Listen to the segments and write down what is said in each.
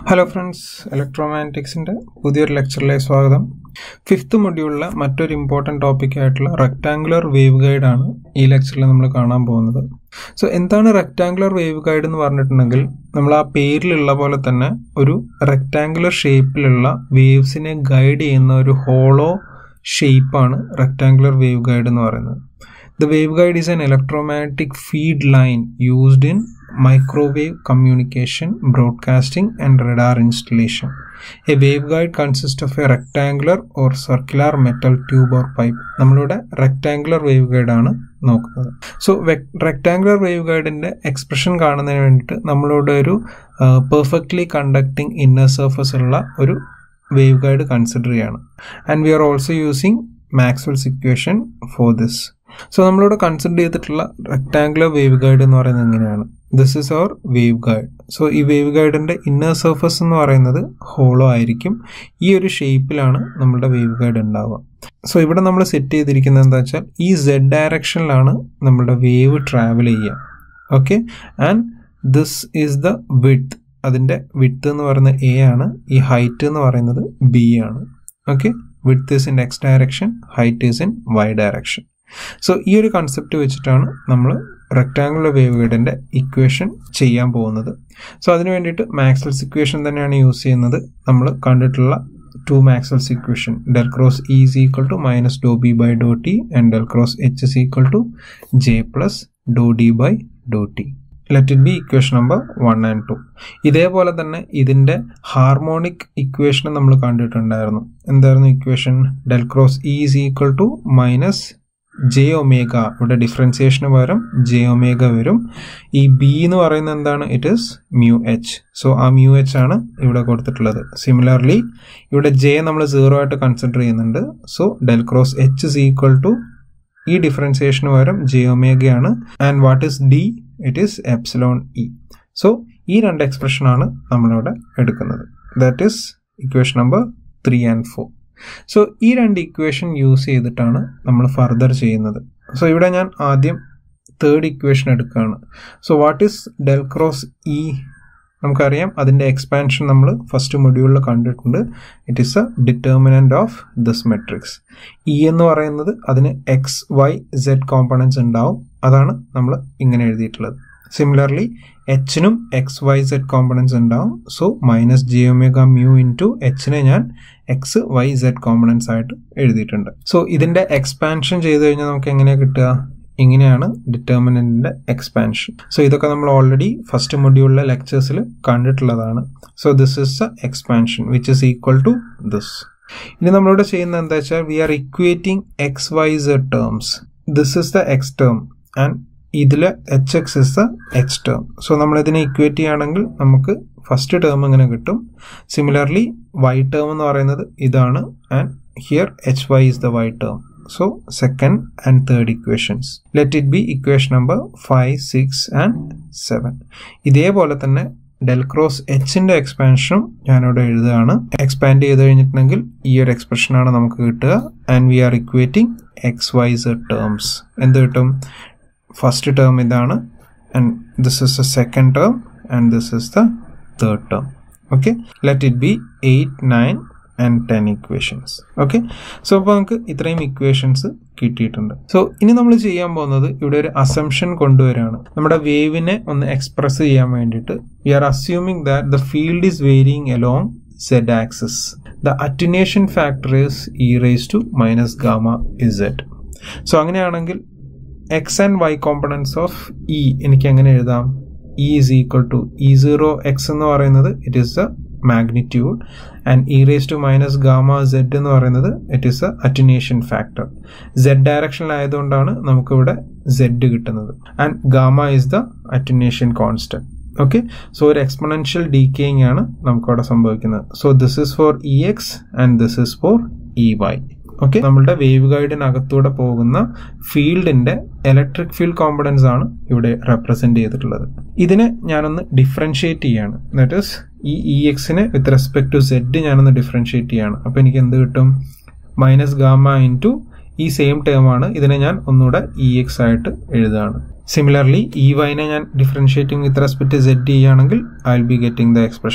Hello friends ഇലക്ട്രോമാഗ്നറ്റിക്സിൻ്റെ പുതിയൊരു ലെക്ചറിലേക്ക് സ്വാഗതം fifth മൊഡ്യൂളിലെ മറ്റൊരു ഇമ്പോർട്ടൻറ്റ് ടോപ്പിക് ആയിട്ടുള്ള റെക്ടാങ്കുലർ വേവ് ഗൈഡ് ആണ് ഈ ലെക്ചറിൽ നമ്മൾ കാണാൻ പോകുന്നത് സോ എന്താണ് റെക്ടാങ്കുലർ വേവ് ഗൈഡ് എന്ന് പറഞ്ഞിട്ടുണ്ടെങ്കിൽ നമ്മൾ ആ പേരിലുള്ള പോലെ തന്നെ ഒരു റെക്ടാങ്കുലർ ഷേപ്പിലുള്ള വേവ്സിനെ ഗൈഡ് ചെയ്യുന്ന ഒരു ഹോളോ ഷേപ്പാണ് റെക്ടാങ്കുലർ വേവ് ഗൈഡ് എന്ന് പറയുന്നത് the wave guide is an electromagnetic feed line used in microwave communication, broadcasting, and radar installation. A waveguide consists of a rectangular or circular metal tube or pipe. നമ്മളിവിടെ rectangular wave guide ആണ് നോക്കുന്നത് so rectangular wave ഗൈഡിന്റെ expression കാണുന്നതിന് വേണ്ടിയിട്ട് നമ്മളിവിടെ ഒരു perfectly conducting inner surface ഉള്ള ഒരു വേവ് ഗൈഡ് കൺസിഡർ ചെയ്യാണ് and we are also using Maxwell's equation for this so നമ്മളിവിടെ കൺസിഡർ ചെയ്തിട്ടുള്ള റെക്ടാങ്കുലർ വേവ് ഗൈഡ് എന്ന് പറയുന്നത് എങ്ങനെയാണ് this is our wave guide so ഈ വേവ് ഗൈഡിൻ്റെ ഇന്നർ സർഫസ് എന്ന് പറയുന്നത് ഹോളോ ആയിരിക്കും ഈ ഒരു ഷേപ്പിലാണ് നമ്മളുടെ വേവ് ഗൈഡ് ഉണ്ടാവുക സോ ഇവിടെ നമ്മൾ സെറ്റ് ചെയ്തിരിക്കുന്നത് എന്താ വെച്ചാൽ ഈ സെഡ് ഡയറക്ഷനിലാണ് നമ്മളുടെ വേവ് ട്രാവൽ ചെയ്യുക okay and this is the width അതിൻ്റെ വിഡ്ത്ത് എന്ന് പറയുന്നത് എ ആണ് ഈ ഹൈറ്റ് എന്ന് പറയുന്നത് ബി ആണ് okay width is in x direction height is in y direction so ഈ ഒരു കൺസെപ്റ്റ് വെച്ചിട്ടാണ് നമ്മൾ റെക്ടാങ്കുലർ വേവ് ഗൈഡിൻ്റെ ഇക്വേഷൻ ചെയ്യാൻ പോകുന്നത് സോ അതിന് വേണ്ടിയിട്ട് മാക്സൽസ് ഇക്വേഷൻ തന്നെയാണ് യൂസ് ചെയ്യുന്നത് നമ്മൾ കണ്ടിട്ടുള്ള two Maxwell's equation del cross E is equal to minus do B by do T and del cross H is equal to J plus do D by do T let it be equation number one and two ഇതേപോലെ തന്നെ ഇതിൻ്റെ harmonic equation നമ്മൾ കണ്ടിട്ടുണ്ടായിരുന്നു എന്തായിരുന്നു equation del cross E is equal to minus J omega ഇവിടെ ഡിഫറൻസിയേഷന് പകരം J omega വരും ഈ ബി എന്ന് പറയുന്നത് എന്താണ് it is mu H so ആ മ്യൂ എച്ച് ആണ് ഇവിടെ കൊടുത്തിട്ടുള്ളത് സിമിലർലി ഇവിടെ ജെ നമ്മൾ സീറോ ആയിട്ട് കൺസിഡർ ചെയ്യുന്നുണ്ട് so del cross H is equal to ഈ ഡിഫറൻസിയേഷന് പകരം ജെ ഒമേഗയാണ് and what is D it is epsilon E so ഈ രണ്ട് എക്സ്പ്രഷൻ ആണ് നമ്മളിവിടെ എടുക്കുന്നത് that is equation number three and four so ഈ രണ്ട് ഇക്വേഷൻ യൂസ് ചെയ്തിട്ടാണ് നമ്മൾ ഫർദർ ചെയ്യുന്നത് സോ ഇവിടെ ഞാൻ ആദ്യം തേർഡ് ഇക്വേഷൻ എടുക്കുകയാണ് so what is del cross E നമുക്കറിയാം അതിൻ്റെ എക്സ്പാൻഷൻ നമ്മൾ ഫസ്റ്റ് മൊഡ്യൂളിൽ കണ്ടിട്ടുണ്ട് it is a determinant of this matrix E എന്ന് പറയുന്നത് അതിന് എക്സ് വൈ സെഡ് കോമ്പണൻസ് ഉണ്ടാവും അതാണ് നമ്മൾ ഇങ്ങനെ എഴുതിയിട്ടുള്ളത് സിമിലർലി എച്ചിനും എക്സ് വൈ സെഡ് കോമ്പണൻസ് ഉണ്ടാവും so minus J omega mu into ടു എച്ചിനെ ഞാൻ എക്സ് വൈ സെഡ് കോമ്പണൻസ് ആയിട്ട് എഴുതിയിട്ടുണ്ട് സോ ഇതിൻ്റെ എക്സ്പാൻഷൻ ചെയ്ത് കഴിഞ്ഞാൽ നമുക്ക് എങ്ങനെയാണ് കിട്ടുക ഇങ്ങനെയാണ് ഡിറ്റർമിനൻറ്റിൻ്റെ എക്സ്പാൻഷൻ സോ ഇതൊക്കെ നമ്മൾ ഓൾറെഡി ഫസ്റ്റ് മൊഡ്യൂളിലെ ലെക്ചേഴ്സിൽ കണ്ടിട്ടുള്ളതാണ് so this is the expansion which is equal to this ഇനി നമ്മളിവിടെ ചെയ്യുന്നത് എന്താ വെച്ചാൽ we are equating x y z terms this is the x term and ഇതിൽ H x is the H term so നമ്മൾ ഇതിനെ ഇക്വേറ്റ് ചെയ്യുകയാണെങ്കിൽ നമുക്ക് ഫസ്റ്റ് ടേം ഇങ്ങനെ കിട്ടും സിമിലർലി വൈ ടേം എന്ന് പറയുന്നത് ഇതാണ് and here H Y is the y term so second and third equations let it be equation number five six and seven ഇതേപോലെ തന്നെ ഡെൽ ക്രോസ് എച്ചിൻ്റെ എക്സ്പാൻഷനും ഞാനിവിടെ എഴുതുകയാണ് എക്സ്പാൻഡ് ചെയ്ത് കഴിഞ്ഞിട്ടുണ്ടെങ്കിൽ ഈ ഒരു എക്സ്പ്രഷനാണ് നമുക്ക് കിട്ടുക and we are equating x y's terms എന്ത് കിട്ടും ഫസ്റ്റ് ടേം ഇതാണ് and this is the second term and this is the third term okay let it be eight nine and ten equations okay so അപ്പോൾ നമുക്ക് ഇത്രയും equations കിട്ടിയിട്ടുണ്ട് so ഇനി നമ്മൾ ചെയ്യാൻ പോകുന്നത് ഇവിടെ ഒരു അസംഷൻ കൊണ്ടുവരികയാണ് നമ്മുടെ വേവിനെ ഒന്ന് എക്സ്പ്രസ് ചെയ്യാൻ വേണ്ടിയിട്ട് we are assuming that the field is varying along z axis the attenuation factor is e raise to minus gamma z so അങ്ങനെയാണെങ്കിൽ x and y components of E എനിക്ക് എങ്ങനെ എഴുതാം E is equal to E zero x എന്ന് പറയുന്നത് it is the magnitude and e raise to minus gamma z എന്ന് പറയുന്നത് it is a attenuation factor z ഡയറക്ഷനിലായതുകൊണ്ടാണ് നമുക്കിവിടെ സെഡ് കിട്ടുന്നത് and gamma is the attenuation constant okay so ഒരു exponential decaying ആണ് നമുക്കവിടെ സംഭവിക്കുന്നത് so this is for E X and this is for E y okay നമ്മളുടെ വേവ് ഗൈഡിനകത്തൂടെ പോകുന്ന ഫീൽഡിന്റെ ഇലക്ട്രിക് ഫീൽഡ് കോമ്പണൻസ് ആണ് ഇവിടെ റെപ്രസെന്റ് ചെയ്തിട്ടുള്ളത് ഇതിനെ ഞാനൊന്ന് ഡിഫറൻഷിയേറ്റ് ചെയ്യാണ് ദാറ്റ് ഇസ് ഈ ഇ എക്സിനെ വിത്ത് റെസ്പെക്ട് ടു സെഡ് ഞാനൊന്ന് ഡിഫറൻഷിയേറ്റ് ചെയ്യാണ് അപ്പോൾ എനിക്ക് എന്ത് കിട്ടും മൈനസ് ഗാമ ഇൻ ടു ഈ സെയിം ടേം ആണ് ഇതിനെ ഞാൻ ഒന്നുകൂടെ ഇ എക്സ് ആയിട്ട് എഴുതുകയാണ് സിമിലർലി ഇ വൈനെ ഞാൻ ഡിഫറൻഷിയേറ്റിംഗ് വിത്ത് റെസ്പെക്ട് സെഡ് ചെയ്യുകയാണെങ്കിൽ I will be getting the expression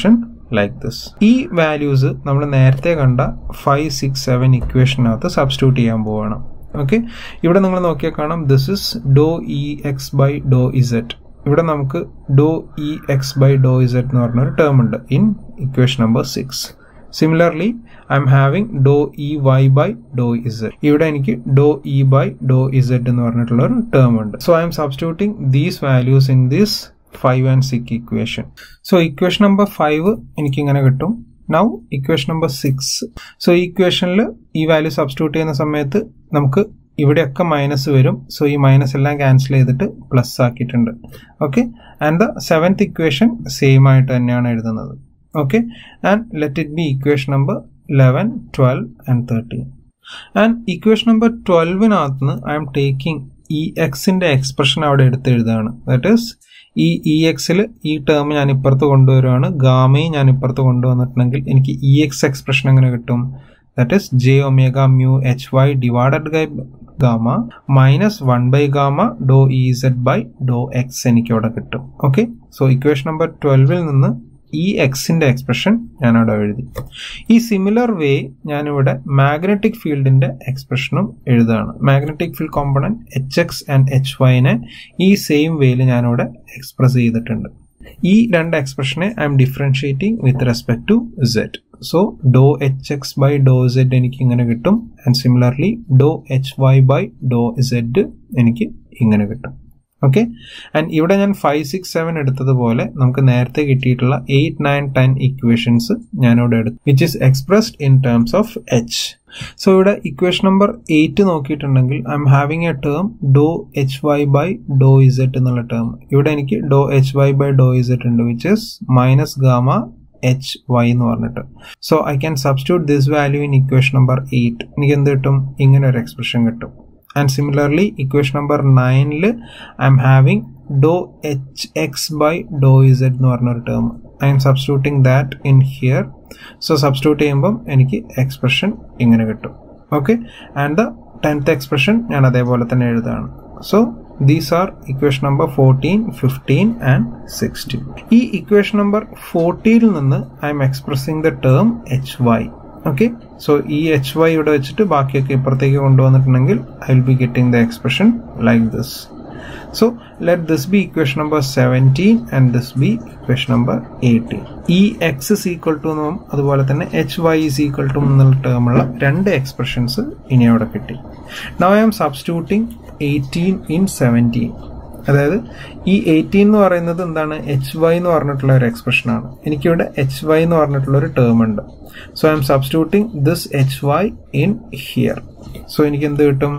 like this ഈ വാല്യൂസ് നമ്മൾ നേരത്തെ കണ്ട ഫൈവ് സിക്സ് സെവൻ ഇക്വേഷനകത്ത് സബ്സ്റ്റിറ്റ്യൂട്ട് ചെയ്യാൻ പോവുകയാണ് ഓക്കെ ഇവിടെ നിങ്ങൾ നോക്കിയാൽ കാണാം this is do E x by do z ഇവിടെ നമുക്ക് do E x by do z എന്ന് പറഞ്ഞൊരു ടേം ഉണ്ട് in equation number six similarly I'm having do E y by do z ഇവിടെ എനിക്ക് ഡോ ഇ ബൈ ഡോ ഇസെഡ് എന്ന് പറഞ്ഞിട്ടുള്ള ഒരു ടേം ഉണ്ട് so I'm substituting these values in this five and six equation so equation number five എനിക്ക് ഇങ്ങനെ കിട്ടും now equation number six so ഈ ഇക്വേഷനിൽ ഈ വാല്യൂ സബ്സ്റ്റിറ്റ്യൂട്ട് ചെയ്യുന്ന സമയത്ത് നമുക്ക് ഇവിടെയൊക്കെ മൈനസ് വരും സോ ഈ മൈനസ് എല്ലാം ക്യാൻസൽ ചെയ്തിട്ട് പ്ലസ് ആക്കിയിട്ടുണ്ട് okay and the seventh equation same ആയിട്ട് തന്നെയാണ് എഴുതുന്നത് okay and let it be equation number 11 12 and 13 and equation number 12 നകത്തുനിന്ന് ഐ എം ടേക്കിംഗ് ഇ എക്സിന്റെ എക്സ്പ്രഷൻ അവിടെ എടുത്ത് എഴുതാണ് ദാറ്റ് ഈസ് ഈ ഇ എക്സിൽ ഈ ടേം ഞാൻ ഇപ്പുറത്ത് കൊണ്ടുവരുവാണ് ഗാമയും ഞാൻ ഇപ്പുറത്ത് കൊണ്ടുവന്നിട്ടുണ്ടെങ്കിൽ എനിക്ക് ഇ എക്സ് എക്സ്പ്രഷൻ എങ്ങനെ കിട്ടും that is J omega mu H Y divided by gamma minus one by gamma do E Z by do X എനിക്ക് അവിടെ കിട്ടും ഓക്കെ സോ ഇക്വേഷൻ നമ്പർ ട്വൽവിൽ നിന്ന് ഈ എക്സിന്റെ എക്സ്പ്രഷൻ ഞാൻ അവിടെ എഴുതി ഈ സിമിലർ വേ ഞാനിവിടെ മാഗ്നറ്റിക് ഫീൽഡിന്റെ എക്സ്പ്രഷനും എഴുതാണ് magnetic field component H X and H വൈനെ ഈ സെയിം വേയിൽ ഞാനിവിടെ എക്സ്പ്രസ് ചെയ്തിട്ടുണ്ട് ഈ രണ്ട് എക്സ്പ്രഷനെ I'm differentiating with respect to Z so do H X by do Z എനിക്ക് ഇങ്ങനെ കിട്ടും and similarly do H Y by do Z എനിക്ക് ഇങ്ങനെ കിട്ടും ഓക്കെ ആൻഡ് ഇവിടെ ഞാൻ ഫൈവ് സിക്സ് സെവൻ എടുത്തതുപോലെ നമുക്ക് നേരത്തെ കിട്ടിയിട്ടുള്ള എയ്റ്റ് നയൻ ടെൻ ഇക്വേഷൻസ് ഞാനിവിടെ എടുത്തു which is expressed in terms of H so ഇവിടെ ഇക്വേഷൻ നമ്പർ എയ്റ്റ് നോക്കിയിട്ടുണ്ടെങ്കിൽ I'm having a term do H Y by do Z എന്നുള്ള ടേം ഇവിടെ എനിക്ക് do H Y by do Z ഉണ്ട് which is minus gamma H Y എന്ന് പറഞ്ഞിട്ട് so I can substitute this value in equation number eight എനിക്ക് എന്ത് കിട്ടും ഇങ്ങനെ ഒരു എക്സ്പ്രഷൻ കിട്ടും and similarly equation number 9 ല് I'm having do H X by do Z എന്ന് പറഞ്ഞൊരു term I'm substituting that in here so substitute ചെയ്യുമ്പം എനിക്ക് എക്സ്പ്രഷൻ ഇങ്ങനെ കിട്ടും okay and the tenth expression ഞാൻ അതേപോലെ തന്നെ എഴുതാണ് so these are equation number fourteen fifteen and sixteen ഈ ഇക്വേഷൻ നമ്പർ ഫോർട്ടീനിൽ നിന്ന് I'm expressing the term H Y okay so ഈ എച്ച് വൈ ഇവിടെ വെച്ചിട്ട് ബാക്കിയൊക്കെ ഇപ്പുറത്തേക്ക് കൊണ്ടുവന്നിട്ടുണ്ടെങ്കിൽ I will be getting the expression like this so let this be equation number seventeen and this be equation number eighteen E X is equal to എന്നും അതുപോലെ തന്നെ H Y is equal to എന്നുള്ള ടേമുള്ള രണ്ട് expressions ഇനി അവിടെ കിട്ടി now I'm substituting eighteen in seventeen അതായത് ഈ എയ്റ്റീൻ എന്ന് പറയുന്നത് എന്താണ് എച്ച് വൈ എന്ന് പറഞ്ഞിട്ടുള്ള ഒരു എക്സ്പ്രഷനാണ് എനിക്കിവിടെ എച്ച് വൈ എന്ന് പറഞ്ഞിട്ടുള്ള ഒരു ടേം ഉണ്ട് so I'm substituting this H Y in here so എനിക്ക് എന്ത് കിട്ടും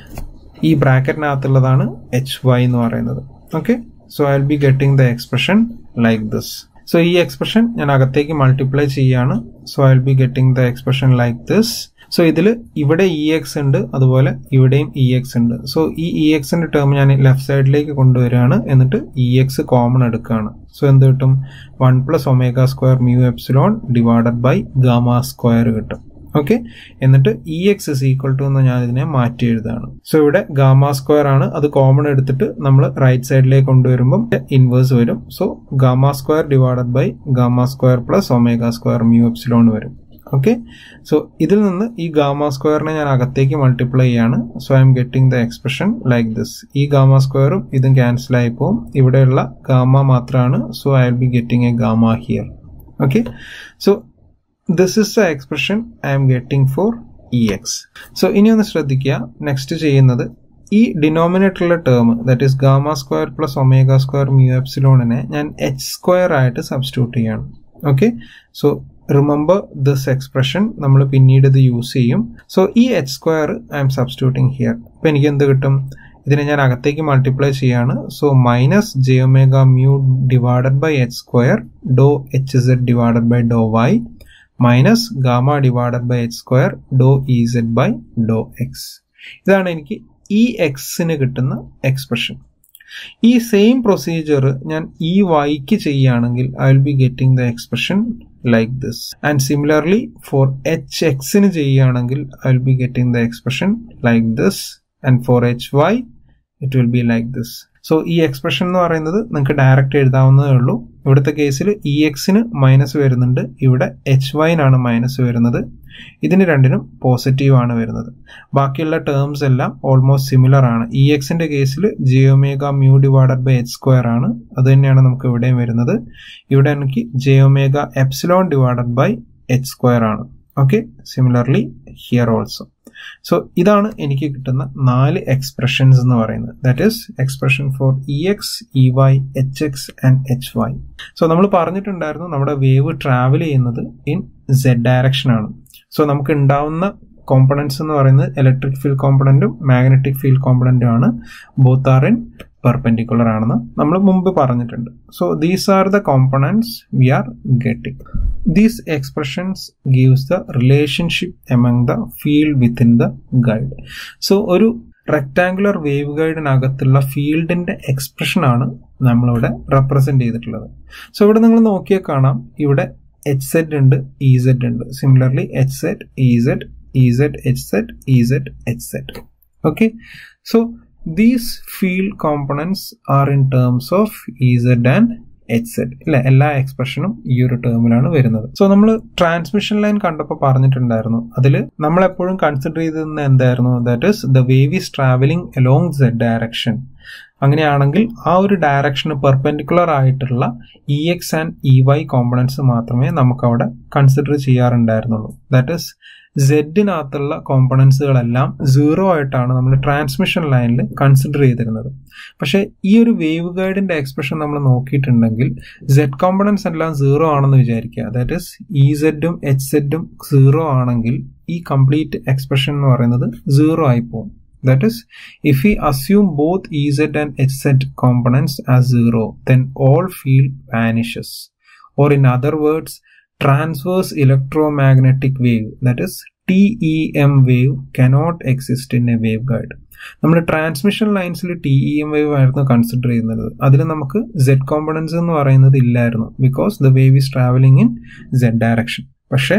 ഈ ബ്രാക്കറ്റിനകത്തുള്ളതാണ് എച്ച് വൈ എന്ന് പറയുന്നത് okay so I will be getting the expression like this so ഈ എക്സ്പ്രഷൻ ഞാൻ അകത്തേക്ക് മൾട്ടിപ്ലൈ ചെയ്യാണ് so I will be getting the expression like this so ഇതിൽ ഇവിടെ ഇ എക്സ് ഉണ്ട് അതുപോലെ ഇവിടെയും ഇ എക്സ് ഉണ്ട് സോ ഈ ഇ എക്സിന്റെ ടേം ഞാൻ ലെഫ്റ്റ് സൈഡിലേക്ക് കൊണ്ടുവരികയാണ് എന്നിട്ട് ഇ എക്സ് കോമൺ എടുക്കുകയാണ് സോ എന്ത് കിട്ടും one plus omega square mu epsilon divided by gamma square കിട്ടും ഓക്കെ എന്നിട്ട് E X is equal to എന്ന് ഞാൻ ഇതിനെ മാറ്റി എഴുതാണ് സോ ഇവിടെ ഗാമ സ്ക്വയർ ആണ് അത് കോമൺ എടുത്തിട്ട് നമ്മൾ റൈറ്റ് സൈഡിലേക്ക് കൊണ്ടുവരുമ്പോൾ ഇൻവേഴ്സ് വരും so gamma square divided by gamma square plus omega square mu epsilon വരും ഓക്കെ സോ ഇതിൽ നിന്ന് ഈ ഗാമ സ്ക്വയറിനെ ഞാൻ അകത്തേക്ക് മൾട്ടിപ്ലൈ ചെയ്യാണ് so I'm getting the expression like this ഈ ഗാമ സ്ക്വയറും ഇതും ക്യാൻസൽ ആയി പോകും ഇവിടെയുള്ള ഗാമ മാത്രമാണ് so I will be getting a gamma here okay so this is the expression I'm getting for E X so ഇനി ഒന്ന് ശ്രദ്ധിക്കുക നെക്സ്റ്റ് ചെയ്യുന്നത് ഈ ഡിനോമിനേറ്ററിലെ term that is gamma square plus omega square mu എപ്സിലോണിനെ ഞാൻ H square ആയിട്ട് substitute ചെയ്യാണ് okay so remember this expression നമ്മൾ പിന്നീട് ഇത് യൂസ് ചെയ്യും സോ ഈ H square I'm substituting here അപ്പൊ എനിക്ക് എന്ത് കിട്ടും ഇതിനെ ഞാൻ അകത്തേക്ക് മൾട്ടിപ്ലൈ ചെയ്യാണ് so minus J omega mu divided by H square do H Z divided by do Y minus gamma divided by H square Dr E Z by do X ഇതാണ് എനിക്ക് ഈ എക്സിന് കിട്ടുന്ന എക്സ്പ്രഷൻ ഈ സെയിം പ്രൊസീജിയർ ഞാൻ ഈ വൈക്ക് ചെയ്യുകയാണെങ്കിൽ I will be getting the expression like this and similarly for H എക്സിന് ചെയ്യുകയാണെങ്കിൽ I will be getting the expression like this and for H Y it will be like this so ഈ expression എന്ന് പറയുന്നത് നിങ്ങൾക്ക് direct എഴുതാവുന്നതേ ഉള്ളൂ ഇവിടുത്തെ കേസിൽ E എക്സിന് മൈനസ് വരുന്നുണ്ട് ഇവിടെ എച്ച് വൈനാണ് മൈനസ് വരുന്നത് ഇതിന് രണ്ടിനും പോസിറ്റീവ് ആണ് വരുന്നത് ബാക്കിയുള്ള ടേംസ് എല്ലാം ഓൾമോസ്റ്റ് സിമിലർ ആണ് ഇ എക്സിന്റെ കേസിൽ J omega mu divided by H square ആണ് അത് തന്നെയാണ് നമുക്ക് ഇവിടെയും വരുന്നത് ഇവിടെ എനിക്ക് J omega epsilon divided by H square ആണ് okay similarly here also so ഇതാണ് എനിക്ക് കിട്ടുന്ന നാല് എക്സ്പ്രഷൻസ് എന്ന് പറയുന്നത് that is expression for E X E Y H X and H Y so നമ്മൾ പറഞ്ഞിട്ടുണ്ടായിരുന്നു നമ്മുടെ വേവ് ട്രാവൽ ചെയ്യുന്നത് ഇൻ സെഡ് ഡയറക്ഷൻ ആണ് സോ നമുക്ക് ഉണ്ടാവുന്ന കോമ്പണൻസ് എന്ന് പറയുന്നത് ഇലക്ട്രിക് ഫീൽഡ് കോമ്പണന്റും മാഗ്നറ്റിക് ഫീൽഡ് കോമ്പണന്റും ആണ് ബോത്ത് ആർ ഇൻ പെർപെൻഡിക്കുലർ ആണെന്ന് നമ്മൾ മുമ്പ് പറഞ്ഞിട്ടുണ്ട് so these are the components we are getting these expressions gives the relationship among the field within the guide so ഒരു റെക്ടാങ്കുലർ വേവ് ഗൈഡിനകത്തുള്ള ഫീൽഡിന്റെ എക്സ്പ്രഷൻ ആണ് നമ്മളിവിടെ റെപ്രസെന്റ് ചെയ്തിട്ടുള്ളത് സോ ഇവിടെ നിങ്ങൾ നോക്കിയാൽ കാണാം ഇവിടെ എച്ച് സെഡ് ഉണ്ട് ഇ സെഡ് ഉണ്ട് similarly H Z E Z E Z H Z E Z H Z okay so these field components are in terms of E Z and H Z ഇല്ല എല്ലാ എക്സ്പ്രഷനും ഈ ഒരു ടേമിലാണ് വരുന്നത് so നമ്മൾ transmission line കണ്ടപ്പോൾ പറഞ്ഞിട്ടുണ്ടായിരുന്നു അതിൽ നമ്മൾ എപ്പോഴും കൺസിഡർ ചെയ്തിരുന്ന എന്തായിരുന്നു that is the wave is travelling along Z direction അങ്ങനെയാണെങ്കിൽ ആ ഒരു ഡയറക്ഷന് പെർപെൻഡിക്കുലർ ആയിട്ടുള്ള E X and E Y components മാത്രമേ നമുക്ക് അവിടെ കൺസിഡർ ചെയ്യാറുണ്ടായിരുന്നുള്ളൂ ദാറ്റ് ഇസ് സെഡിനകത്തുള്ള കോമ്പണൻസുകളെല്ലാം സീറോ ആയിട്ടാണ് നമ്മൾ ട്രാൻസ്മിഷൻ ലൈനിൽ കൺസിഡർ ചെയ്തിരുന്നത് പക്ഷേ ഈ ഒരു വേവ് ഗൈഡിന്റെ എക്സ്പ്രഷൻ നമ്മൾ നോക്കിയിട്ടുണ്ടെങ്കിൽ സെഡ് കോമ്പണൻസ് എല്ലാം സീറോ ആണെന്ന് വിചാരിക്കുക ദാറ്റ് ഇസ് ഇ സെഡും എച്ച് സെഡും സീറോ ആണെങ്കിൽ ഈ കംപ്ലീറ്റ് എക്സ്പ്രഷൻ എന്ന് പറയുന്നത് സീറോ ആയി പോകും That is, if we assume both Ez and Hz components as zero, then all field vanishes. Or in other words, transverse electromagnetic wave, that is TEM wave, cannot exist in a waveguide. നമ്മൾ transmission ലൈൻസിൽ T E M wave ആയിരുന്നു consider ചെയ്യുന്നത് അതിൽ നമുക്ക് Z components എന്ന് പറയുന്നത് ഇല്ലായിരുന്നു because the wave is travelling in Z direction പക്ഷേ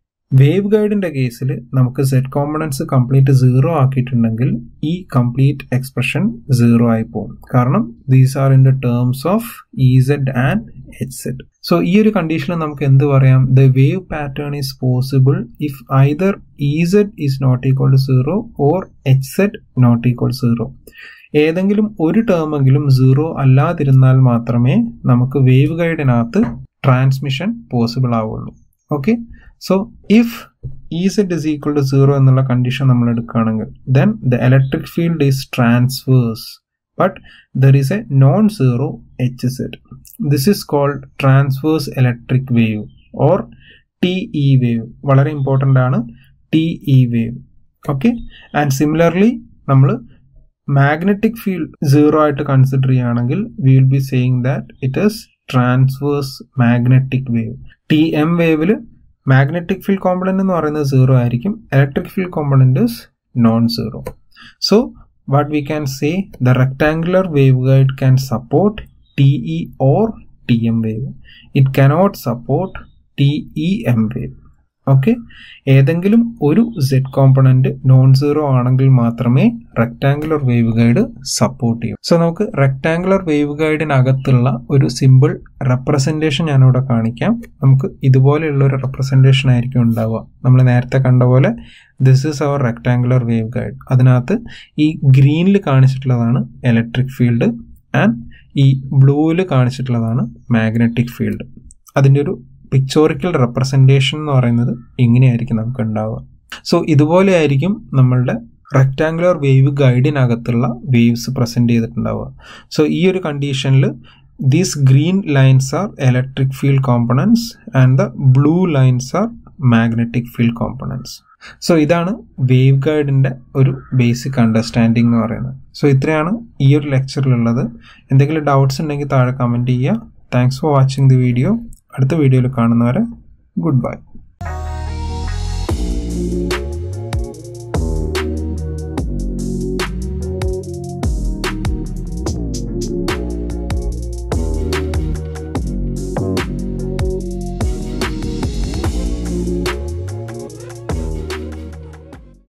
വേവ് ഗൈഡിന്റെ കേസിൽ നമുക്ക് സെഡ് കോമ്പണൻസ് കംപ്ലീറ്റ് സീറോ ആക്കിയിട്ടുണ്ടെങ്കിൽ ഈ കംപ്ലീറ്റ് എക്സ്പ്രഷൻ സീറോ ആയി പോകും കാരണം these are in the terms of E Z and H Z so ഈ ഒരു കണ്ടീഷനിൽ നമുക്ക് എന്ത് പറയാം the wave pattern is possible if either E Z is not equal to zero or H Z not equal zero ഏതെങ്കിലും ഒരു ടേമെങ്കിലും zero അല്ലാതിരുന്നാൽ മാത്രമേ നമുക്ക് വേവ് ഗൈഡിനകത്ത് ട്രാൻസ്മിഷൻ പോസിബിൾ ആവുള്ളൂ okay so if E Z is equal to zero എന്നുള്ള condition നമ്മൾ എടുക്കുകയാണെങ്കിൽ then the electric field is transverse but there is a non zero H Z this is called transverse electric wave or T E wave വളരെ important ആണ് T E wave okay and similarly നമ്മൾ magnetic field zero ആയിട്ട് consider ചെയ്യുകയാണെങ്കിൽ we will be saying that it is transverse magnetic wave T M വേവിൽ magnetic field component എന്ന് പറയുന്നത് zero ആയിരിക്കും electric field component is non zero so what we can say the rectangular wave guide can support T E or T M wave it cannot support T E M wave okay ഏതെങ്കിലും ഒരു Z component non zero ആണെങ്കിൽ മാത്രമേ rectangular wave guide support ചെയ്യൂ so നമുക്ക് rectangular wave ഗൈഡിനകത്തുള്ള ഒരു simple representation ഞാനിവിടെ കാണിക്കാം നമുക്ക് ഇതുപോലെയുള്ള ഒരു റെപ്രസെൻറ്റേഷൻ ആയിരിക്കും ഉണ്ടാവുക നമ്മൾ നേരത്തെ കണ്ട പോലെ this is our rectangular wave guide അതിനകത്ത് ഈ ഗ്രീനിൽ കാണിച്ചിട്ടുള്ളതാണ് ഇലക്ട്രിക് ഫീൽഡ് ആൻഡ് ഈ ബ്ലൂവിൽ കാണിച്ചിട്ടുള്ളതാണ് മാഗ്നറ്റിക് ഫീൽഡ് അതിൻ്റെ ഒരു പിക്ചോറിക്കൽ റെപ്രസെൻറ്റേഷൻ എന്ന് പറയുന്നത് ഇങ്ങനെയായിരിക്കും നമുക്ക് ഉണ്ടാവുക സോ ഇതുപോലെ ആയിരിക്കും നമ്മളുടെ റെക്ടാങ്കുലർ വേവ് ഗൈഡിനകത്തുള്ള വേവ്സ് പ്രസൻറ്റ് ചെയ്തിട്ടുണ്ടാവുക സോ ഈ ഒരു കണ്ടീഷനിൽ these green lines are electric field components and the blue lines are magnetic field components so ഇതാണ് വേവ് ഗൈഡിൻ്റെ ഒരു ബേസിക് അണ്ടർസ്റ്റാൻഡിങ് എന്ന് പറയുന്നത് സോ ഇത്രയാണ് ഈ ഒരു ലെക്ചറിലുള്ളത് എന്തെങ്കിലും ഡൗട്ട്സ് ഉണ്ടെങ്കിൽ താഴെ കമൻറ്റ് ചെയ്യുക thanks for watching the video അടുത്ത വീഡിയോയിൽ കാണുന്നവരെ ഗുഡ് ബൈ